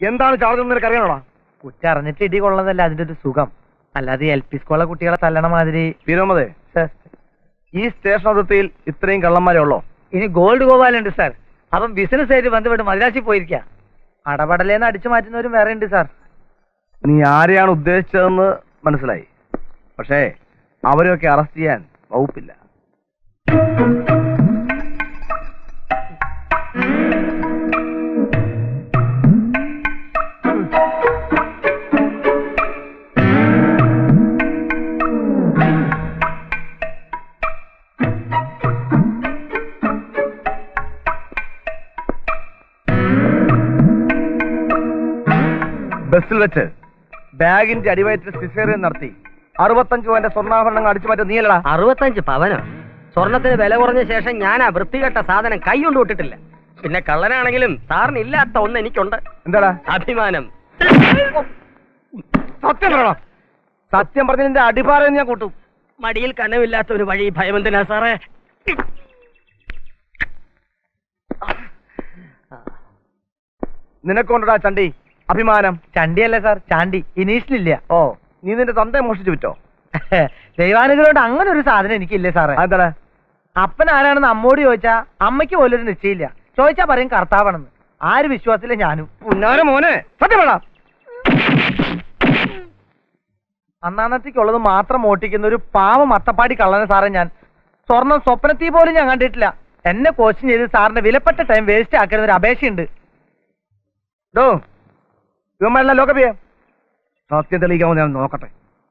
എന്താണ് ചാർജ് നിനക്ക് അറിയണോടാ കുറ്റം അറിഞ്ഞിട്ട് ഇടി കൊള്ളുന്നതല്ല അതിന്റെ ഒരു സുഖം അല്ലാതെ എൽ പി സ്കൂളിലെ കുട്ടികളെ തല്ലണ മാതിരി വിരോമതേ സർ, ഈ സ്റ്റേഷൻ അതിർത്തിയിൽ ഇത്രയും കള്ളന്മാരെ ഉള്ളോ ഇനി ഗോൾഡ് ഗോപാലുണ്ട് സാർ അവൻ ബിസിനസ് ആയിട്ട് ബന്ധപ്പെട്ട് മദ്രാസിൽ പോയിരിക്ക അടപടലേന്ന് അടിച്ചു മാറ്റുന്നവരും വേറെ ഉണ്ട് സാർ നീ ആരെയാണ് ഉദ്ദേശിച്ചതെന്ന് മനസ്സിലായി പക്ഷേ അവരെയൊക്കെ അറസ്റ്റ് ചെയ്യാൻ വകുപ്പില്ല ബസ്സിൽ വെച്ച് ബാഗിന്റെ അടിവയറ്റിൽ സിസേറിയൻ നടത്തി അറുപത്തഞ്ച് പവന്റെ സ്വർണ്ണാഭരണങ്ങൾ അടിച്ചു മാറ്റം നീയല്ലടാ അറുപത്തഞ്ച് പവനോ സ്വർണത്തിന് വില കുറഞ്ഞ ശേഷം ഞാൻ ആ വൃത്തികെട്ട സാധനം കൈ കൊണ്ട് വിട്ടിട്ടില്ല പിന്നെ കള്ളനാണെങ്കിലും സാറിന് ഇല്ലാത്ത ഒന്ന് എനിക്കുണ്ട് എന്താടാ അഭിമാനം സത്യം പറയണം സത്യം പറഞ്ഞ നിന്റെ അടിഭാരം ഞാൻ കൂട്ടും മടിയിൽ കനവില്ലാത്ത ഒരു വഴി ഭയമെന്തിനാ സാറേ നിനക്കൊണ്ടടാ ചണ്ടി അഭിമാനം ചണ്ടിയല്ല സാർ ചാണ്ടി ഇനീഷ്യലില്ല ഓ നീ നിന്റെ തന്തയെ മോഷിച്ചു വിറ്റോ ദൈവാനുഗ്രഹം കൊണ്ട് അങ്ങനെ ഒരു സാധനം എനിക്കില്ലേ സാറേ അതെന്താടാ അപ്പൻ ആരാണെന്ന് അമ്മോട് ചോദിച്ചാ അമ്മയ്ക്ക് പോലും ഒരു നിശ്ചയില്ല ചോദിച്ചാ പറയും കർത്താവാണെന്ന് ആര് വിശ്വാസത്തില്ല ഞാനും പുന്നാര മോനെ സത്യം പറ അന്നാന്നത്തേക്കുള്ളത് മാത്രം ഓട്ടിക്കുന്ന ഒരു പാവം അത്തപ്പാടി കള്ളനെ സാറേ ഞാൻ സ്വർണം സ്വപ്നത്തിൽ പോലും ഞാൻ കണ്ടിട്ടില്ല എന്നെ കോച്ചിങ് ചെയ്ത് സാറിന്റെ വിലപ്പെട്ട ടൈം വേസ്റ്റ് ആക്കുന്ന ഒരു അപേക്ഷയുണ്ട് ഡോ ഇവന്മാരെല്ലാം ലോക്കപ്പ് ചെയ്യാം സത്യം തെളിയിക്കാമോ ഞാൻ നോക്കട്ടെ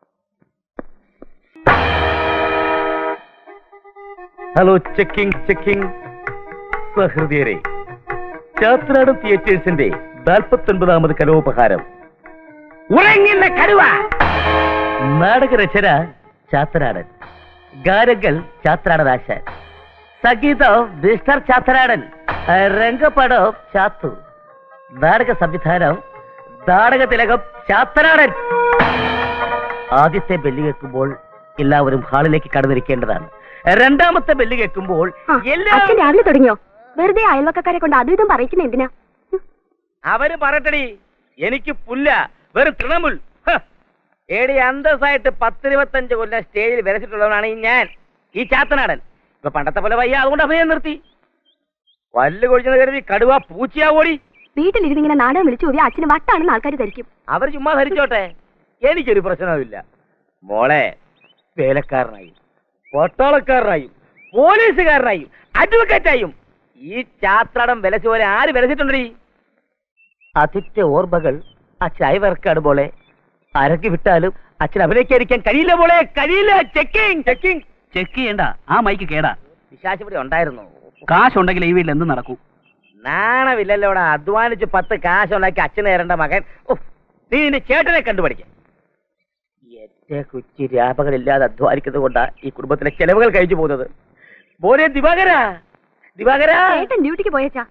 ഹലോ ചെക്കിംഗ് ചെക്കിംഗ് സഹൃദയരെ ചാത്രാടം തിയേറ്റേഴ്സിന്റെ നാൽപ്പത്തൊൻപതാമത് കലോപഹാരം ഉറങ്ങില്ല കരുവ നാടകരചന ചാത്തനാടൻ ഗാനങ്ങൾ ചാത്രാടനാശാൻ സംഗീതം മിസ്റ്റർ ചാത്തനാടൻ രംഗപടം ചാത്തു നാടക സംവിധാനം നാടക തിലകം ചാത്തനാടൻ ആദ്യത്തെ ബെല്ല് കേൾക്കുമ്പോൾ എല്ലാവരും ഹാളിലേക്ക് കടന്നിരിക്കേണ്ടതാണ് രണ്ടാമത്തെ ബെല്ല് കേൾക്കുമ്പോൾ അച്ഛൻ എല്ലാവരും രാവിലെ തുടങ്ങിയോ വെറുതെ അയൽവക്കക്കാരെ കൊണ്ട് അതും ഇതും പറയിക്കുന്ന എന്തിനാ അവര് പറയട്ടടി എനിക്ക് പുല്ല വെറും തൃണമുൽ ഹ. ഏടി അന്തസ്സായിട്ട് പത്തിരുപത്തഞ്ച് കൊല്ലം സ്റ്റേജിൽ വരച്ചിട്ടുള്ളവനാണ് ഈ ഞാൻ ഈ ചാത്തനാടൻ ഇപ്പൊ പണ്ടത്തെ പോലെ വയ്യ അതുകൊണ്ട് അഭിനയം നിർത്തി വല്ല് കൊഴിച്ചെന്ന് കരുതി കടുവ പൂച്ചയാ ഓടി വീട്ടിലിരുന്ന് ഇങ്ങനെ നാടകം വിളിച്ചു പോയി അച്ഛന് വട്ടാണെന്ന് ആൾക്കാർ ധരിക്കും അവർ ചുമ്മാ ധരിച്ചോട്ടെ എനിക്കൊരു പ്രശ്നവുമില്ല മോളെ വേലക്കാരനായും പട്ടാളക്കാരനായും പോലീസുകാരനായും അഡ്വക്കേറ്റായും ഈ ചാത്രാടം വിലച്ചു പോലെ ആര് വിലച്ചിട്ടുണ്ടീ അതിന്റെ ഓർമ്മകൾ അച്ഛൻ അയവർക്കാട് പോലെ അരക്കി വിട്ടാലും അച്ഛൻ അഭിനയിക്കാതിരിക്കാൻ കഴിയില്ല പോലെ കഴിയില്ല ചെക്കിങ് ചെക്കിങ് ചെക്ക് ചെയ്യണ്ട ആ മൈക്ക് കേടാ വിശാശ് ഇവിടെ ഉണ്ടായിരുന്നു കാശുണ്ടെങ്കിൽ ഈ വീട്ടിൽ എന്ത് നടക്കും നാണമില്ലല്ലോടാ അധ്വാനിച്ച് പത്ത് കാശുണ്ടാക്കി അച്ഛന് തരേണ്ട മകൻ ഉഫ്, നീ നിന്റെ ചേട്ടനെ കണ്ടുപഠിക്ക എന്റെ കുച്ചി രാപകളില്ലാതെ അധ്വാനിക്കുന്നത് കൊണ്ടാ ഈ കുടുംബത്തിലെ ചെലവുകൾ കഴിച്ചു പോകുന്നത് മോനെ ദിവാകര ദിവാകര ചേട്ടൻ ഡ്യൂട്ടിക്ക് പോയച്ചാ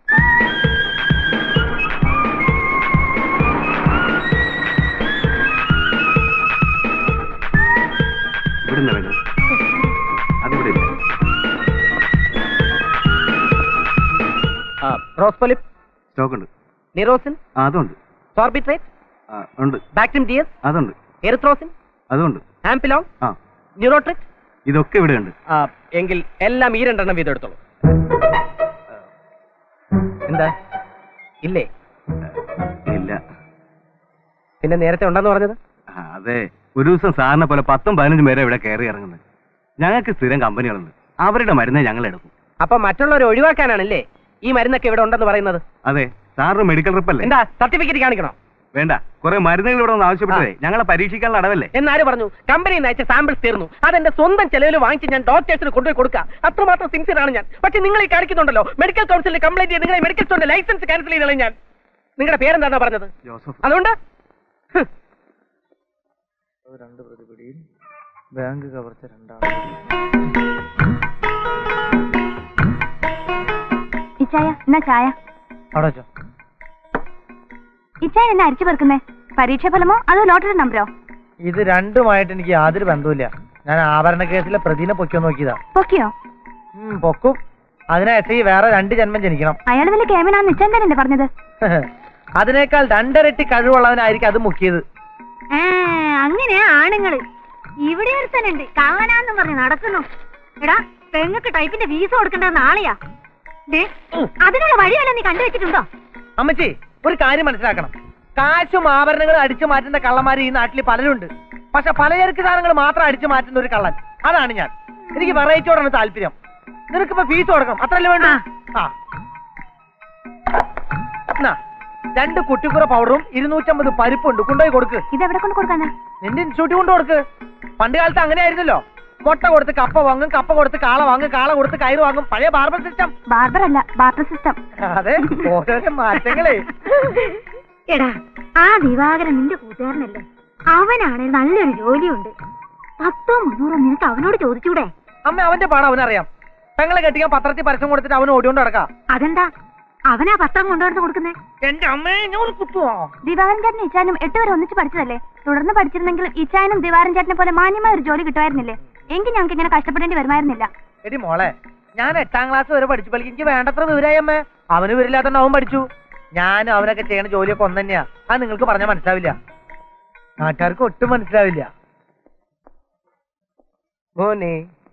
ഇവിടുന്ന് വേണം അതിവിടെ ഇല്ല റോസ്പൊലിപ്പ് സ്റ്റോക്ക് ഉണ്ട് നിറോസിൻ ആ അതുണ്ട് സോർബിട്രേറ്റ് ആ ഉണ്ട് ബാക്ടീം ഡിയസ് അതുണ്ട് എറിത്രോസിൻ അതുണ്ട് ആംപിലോൺ ആ ന്യൂറോട്രിക് ഇതൊക്കെ ഇവിടെ ഉണ്ട് എങ്കിൽ എല്ലാം ഈ രണ്ടെണ്ണം വീതം എടുത്തോളൂ എന്താ ഇല്ലേ ഇല്ല പിന്നെ നേരത്തെ ഉണ്ടെന്ന് പറഞ്ഞത് ആ, അതെ ഒരു ദിവസം സാറിനെ പോലെ പത്തും പതിനഞ്ചും പേരെ ഇവിടെ കയറി ഇറങ്ങുന്നത് ഞങ്ങൾക്ക് സ്ഥിരം കമ്പനികളുണ്ട് അവരുടെ മരുന്നേ ഞങ്ങൾ എടുക്കും അപ്പൊ മറ്റുള്ളവരെ ഒഴിവാക്കാനാണല്ലേ ഈ മരുന്നൊക്കെ ഇവിടെ ഉണ്ടെന്ന് പറയുന്നത് അതെ സാറിന് മെഡിക്കൽ റിപ്പല്ലേ എന്താ സർട്ടിഫിക്കറ്റ് കാണിക്കണോ വേണ്ട കുറെ മരുന്നുകൾ ഇവിടെ ഒന്ന് ആവശ്യപ്പെട്ടതേ ഞങ്ങളെ പരീക്ഷിക്കാനുള്ള അടവല്ലേ എന്നാര് പറഞ്ഞു കമ്പനിയിൽ നിന്ന് അയച്ച സാമ്പിൾസ് തീർന്നു അതെന്റെ സ്വന്തം ചെലവിൽ വാങ്ങിച്ച് ഞാൻ ഡോക്ടേഴ്സിന് കൊണ്ടുപോയി കൊടുക്കാം അത്രമാത്രം സിൻസിയർ ആണ് ഞാൻ പക്ഷെ നിങ്ങൾ ഈ കാണിക്കുന്നുണ്ടല്ലോ മെഡിക്കൽ കൗൺസിലിൽ കംപ്ലൈന്റ് ചെയ്ത് നിങ്ങളെ മെഡിക്കൽ സ്റ്റോറിന്റെ ലൈസൻസ് ക്യാൻസൽ ചെയ്തോളൂ ഞാൻ നിങ്ങളുടെ പേരെന്താ പറഞ്ഞത് ജോസഫ് അതുകൊണ്ട് ഹ്, രണ്ട് പ്രതിപിടിയിൽ ബാങ്ക് കവർച്ച രണ്ടാം ഇച്ചായ എന്നാ ചായ അവിടെ വെച്ചോ ഇച്ചായ എന്നാ അരിച്ചു പെറുക്കുന്നേ പരീക്ഷാ ഫലമോ അതോ ലോട്ടറി നമ്പറോ ഇത് രണ്ടുമായിട്ട് എനിക്ക് യാതൊരു ബന്ധവുമില്ല ഞാൻ ആഭരണ കേസിലെ പ്രതിനെ പൊക്കിയോ നോക്കിയതാ പൊക്കിയോ ഉം, പൊക്കും അതിനെ എസ് ഐ വേറെ രണ്ട് ജന്മം ജനിക്കണം അയാൾ വല്ല കേമനാന്ന് നിശ്ചയം തന്നെയല്ലേ പറഞ്ഞത് അതിനേക്കാൾ രണ്ടരട്ടി കഴിവുള്ളവനായിരിക്കും അത് മുക്കിയത് ഏ അങ്ങനെ ആണുങ്ങള് ഇവിടെ ഒരുത്തനുണ്ട് കള്ളനാന്നും പറഞ്ഞ് നടക്കുന്നു എടാ പെങ്ങക്ക് ടൈപ്പിന്റെ വീസ കൊടുക്കേണ്ടത് നാളെയാ ദേ, അതിനുള്ള വഴിയല്ല നീ കണ്ടുവച്ചിട്ടുണ്ടോ അമ്മച്ചി ഒരു കാര്യം മനസ്സിലാക്കണം കാശും ആഭരണങ്ങളും അടിച്ചു മാറ്റുന്ന കള്ളന്മാർ ഈ നാട്ടിൽ പലരുണ്ട് പക്ഷെ പലചരക്ക് സാധനങ്ങൾ മാത്രം അടിച്ചു മാറ്റുന്ന ഒരു കള്ളൻ അതാണ് ഞാൻ എനിക്ക് വെറൈറ്റിയോടാണ് താല്പര്യം നിനക്കിപ്പോ ഫീസ് കൊടുക്കണം അത്രല്ലേ വേണ്ട ആ എന്നാ, രണ്ട് കുട്ടിക്കുറ പൗഡറും ഇരുന്നൂറ്റമ്പത് പരിപ്പുണ്ട് കൊണ്ടുപോയി കൊടുക്ക് ഇതെവിടെ കൊണ്ട് കൊടുക്കാനാ നിന്റെ ഇൻസ്റ്റിറ്റ്യൂട്ട് കൊണ്ട് കൊടുക്ക് പണ്ട് കാലത്ത് അങ്ങനെ ആയിരുന്നല്ലോ മുട്ട കൊടുത്ത് കപ്പ വാങ്ങും കപ്പ കൊടുത്ത് കാള വാങ്ങും കാള കൊടുത്ത് കയറ് വാങ്ങും പഴയ ബാർബർ സിസ്റ്റം ബാർബർ അല്ല ബാർട്ടർ സിസ്റ്റം അതെ ഓരോരോ മാറ്റങ്ങളേ എടാ ആ ദിവാകരൻ നിന്റെ കൂട്ടുകാരനല്ലേ അവനാണ് നല്ലൊരു ജോലിയുണ്ട് പത്തോ മുന്നൂറോ നിനക്ക് അവനോട് ചോദിച്ചൂടെ അമ്മ അവന്റെ പാടം അവനറിയാം പെങ്ങളെ കെട്ടിക്കാൻ പത്രത്തിൽ പരസ്യം കൊടുത്തിട്ട് അവൻ ഓടിയോണ്ട് നടക്കാം അതെന്താ അവനാ പത്രം കൊണ്ടുവന്ന് കൊടുക്കുന്നേ എന്റെ അമ്മയെ ഞാൻ കുത്തുവോ ദിവാകരൻ ചേട്ടനും ഇച്ചാനും എട്ട് വരെ ഒന്നിച്ച് പഠിച്ചതല്ലേ തുടർന്ന് പഠിച്ചിരുന്നെങ്കിൽ ഇച്ചാനും ദിവാകരൻ ചേട്ടനെ പോലെ മാന്യമായ ഒരു ജോലി കിട്ടുമായിരുന്നില്ലേ എങ്കിൽ ഞങ്ങൾക്ക് ഇങ്ങനെ കഷ്ടപ്പെടേണ്ടി വരുമായിരുന്നില്ല എടി മോളെ ഞാൻ എട്ടാം ക്ലാസ് വരെ പഠിച്ചു പഠിക്കും എനിക്ക് വേണ്ടത്ര വിവരമായി അമ്മ അവന് വിവരമില്ലാത്തോണ്ട് അവൻ പഠിച്ചു ഞാനും അവനൊക്കെ ചെയ്യണ ജോലിയൊക്കെ ഒന്ന് തന്നെയാ അത് നിങ്ങൾക്ക് പറഞ്ഞാൽ മനസ്സിലാവില്ല നാട്ടുകാർക്ക് ഒട്ടും മനസ്സിലാവില്ല മോനെ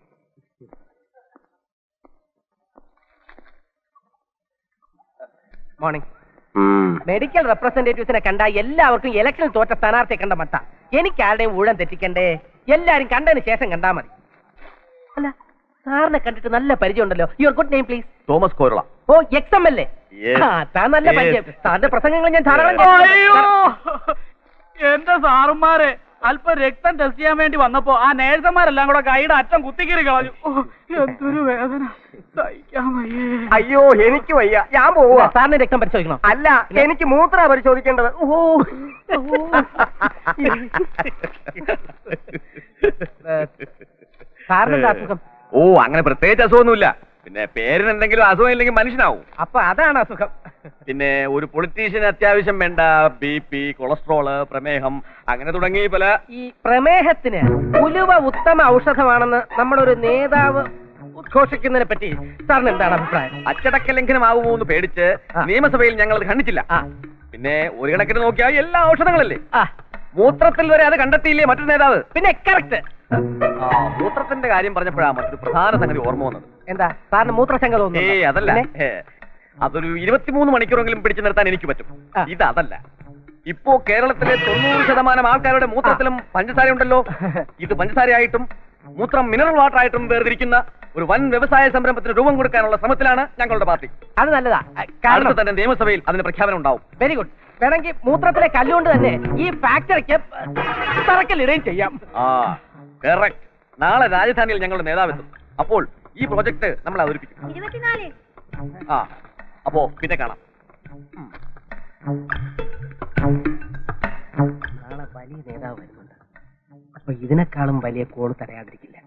മോർണിംഗ് മെഡിക്കൽ റെപ്രസെന്റേറ്റീവ്സിനെ കണ്ട എല്ലാവർക്കും ഇലക്ഷനിൽ തോറ്റ സ്ഥാനാർത്ഥിയെ കണ്ട മട്ട എനിക്ക് ആരുടെയും ഊഴം തെറ്റിക്കണ്ടേ എല്ലാരും കണ്ടതിന് ശേഷം കണ്ടാ മതി അല്ല സാറിനെ കണ്ടിട്ട് നല്ല പരിചയം ഉണ്ടല്ലോ your good name please Thomas കോരള oh ex M L A Yes. താൻ നല്ല പരിചയം സാറിന്റെ പ്രസംഗങ്ങൾ ഞാൻ ധാരാളം അയ്യോ കേട്ടിട്ടുണ്ട്. എന്റെ സാറുമാരെ അല്പം രക്തം ടെസ്റ്റ് ചെയ്യാൻ വേണ്ടി വന്നപ്പോ ആ നേഴ്സന്മാരെല്ലാം കൂടെ കൈയുടെ അറ്റം കുത്തിക്കീറി കളഞ്ഞു ഓ, എന്തൊരു വേദന സഹിക്കാൻ വയ്യേ അയ്യോ എനിക്ക് വയ്യ ഞാൻ പോവാ സാറിന് രക്തം പരിശോധിക്കണം അല്ല എനിക്ക് മൂത്ര പരിശോധിക്കേണ്ടത് ഓ സാറിന് എന്താ അസുഖം ഓ അങ്ങനെ പ്രത്യേകിച്ച് അസുഖമൊന്നുമില്ല പിന്നെ പേരിന് എന്തെങ്കിലും അസുഖം ഇല്ലെങ്കിൽ മനുഷ്യനാവും അപ്പൊ അതാണ് അസുഖം പിന്നെ ഒരു പൊളിറ്റീഷ്യന് അത്യാവശ്യം വേണ്ട ബി പി കൊളസ്ട്രോള് പ്രമേഹം അങ്ങനെ തുടങ്ങി പല ഈ പ്രമേഹത്തിന് ഉലുവ ഉത്തമ ഔഷധമാണെന്ന് നമ്മളൊരു നേതാവ് ഉദ്ഘോഷിക്കുന്നതിനെ പറ്റി സാറിന് എന്താണ് അഭിപ്രായം അച്ചടക്ക ലംഘനമാവുമോ എന്ന് പേടിച്ച് നിയമസഭയിൽ ഞങ്ങൾ അത് കണ്ടിട്ടില്ല ആ പിന്നെ ഒരു കണക്കിന് നോക്കിയാൽ എല്ലാ ഔഷധങ്ങളല്ലേ ആ മൂത്രത്തിൽ വരെ അത് കണ്ടെത്തിയില്ലേ മറ്റൊരു നേതാവ് പിന്നെ കറക്റ്റ് ആ മൂത്രത്തിന്റെ കാര്യം പറഞ്ഞപ്പോഴാ മറ്റൊരു പ്രധാന സംഗതി ഓർമ്മ വന്നത് എന്താ സാറിന് മൂത്രശങ്ക ഏ തോന്നുന്നു അതല്ല ഏ, അതൊരു ഇരുപത്തിമൂന്ന് മണിക്കൂറെങ്കിലും പിടിച്ചു നിർത്താൻ എനിക്ക് പറ്റും ആ. ഇത് അതല്ല ഇപ്പോ കേരളത്തിലെ തൊണ്ണൂറ് ശതമാനം ആൾക്കാരുടെ മൂത്രത്തിലും പഞ്ചസാര ഉണ്ടല്ലോ ഇത് പഞ്ചസാരയായിട്ടും മൂത്രം മിനറൽ വാട്ടർ ആയിട്ടും വേർതിരിക്കുന്ന ഒരു വൻ വ്യവസായ സംരംഭത്തിന് രൂപം കൊടുക്കാനുള്ള ശ്രമത്തിലാണ് ഞങ്ങളുടെ പാർട്ടി അത് നല്ലതാ അടുത്ത കാരണം തന്നെ നിയമസഭയിൽ അതിന് പ്രഖ്യാപനം ഉണ്ടാവും വെരി ഗുഡ് വേണമെങ്കിൽ മൂത്രത്തിലെ കല്ലുകൊണ്ട് തന്നെ ഈ ഫാക്ടറിക്ക് തറക്കല്ലിടുകയും ചെയ്യാം ആ കറക്റ്റ് നാളെ രാജധാനിയിൽ ഞങ്ങളുടെ നേതാവെത്തും അപ്പോൾ ഈ പ്രോജക്ട് നമ്മൾ അവതരിപ്പിക്കും ഇരുപത്തിനാല് ആ അപ്പോ പിന്നെ കാണാം നാളെ വലിയ നേതാവ് വരുന്നുണ്ട് അപ്പൊ ഇതിനേക്കാളും വലിയ കോള് തടയാതിരിക്കില്ല